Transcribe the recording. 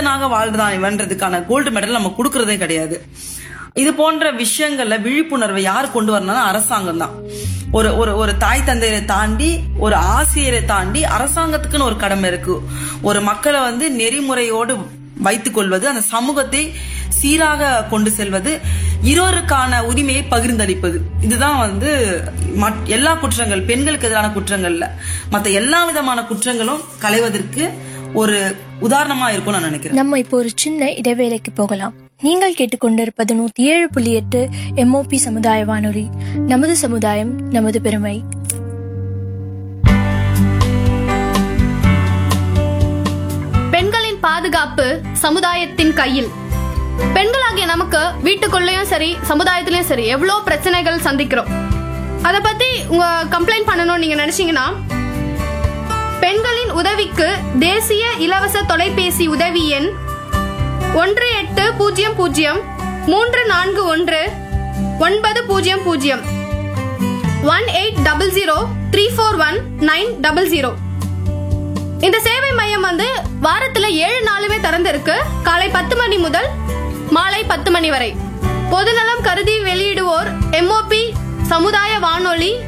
மனிதனாக வாழ்ந்தான் இவன்றதுக்கான gold medal நம்ம கொடுக்கறதே கிடையாது இது போன்ற விஷயங்கள்ல விழிப்புணர்வை யார் கொண்டு வரணும்னா அரசாங்கம் தான் ஒரு ஒரு ஒரு தாய் தந்தையரை தாண்டி ஒரு ஆசிரியரை தாண்டி அரசாங்கத்துக்குன்னு ஒரு கடமை இருக்கு ஒரு மக்களை வந்து நெறிமுறையோடு வைத்துக் கொள்வது அந்த சமூகத்தை சீராக கொண்டு செல்வது இருவருக்கான உரிமையை பகிர்ந்தளிப்பது இதுதான் வந்து மட்- எல்லா குற்றங்கள் பெண்களுக்கு எதிரான குற்றங்கள்ல மத்த எல்லா விதமான குற்றங்களும் களைவதற்கு ஒரு உதாரணமா இருக்கும்னு நான் நினைக்கிறேன் நம்ம இப்போ ஒரு சின்ன இடைவேளைக்கு போகலாம் நீங்கள் கேட்டுக்கொண்டிருப்பது நூத்தி ஏழு புள்ளி எட்டு எம்ஓபி சமுதாய வானொலி நமது சமுதாயம் நமது பெருமை பெண்களின் பாதுகாப்பு சமுதாயத்தின் கையில் பெண்களாகிய நமக்கு வீட்டுக்குள்ளேயும் சரி சமுதாயத்திலயும் சரி எவ்வளோ பிரச்சனைகள் சந்திக்கிறோம் அத பத்தி உங்க கம்ப்ளைண்ட் பண்ணணும்னு நீங்க நினைச்சீங்கன்னா பெண்களின் உதவிக்கு தேசிய இலவச தொலைபேசி உதவி எண் ஒன்று எட்டு பூஜ்ஜியம் பூஜ்ஜியம் மூன்று நான்கு ஒன்று ஒன்பது பூஜ்ஜியம் பூஜ்ஜியம் one eight double zero three four one nine double zero இந்த சேவை மையம் வந்து வாரத்துல ஏழு நாளுமே திறந்து இருக்கு காலை பத்து மணி முதல் மாலை பத்து மணி வரை பொதுநலம் கருதி வெளியிடுவோர் எம்ஓபி சமுதாய வானொலி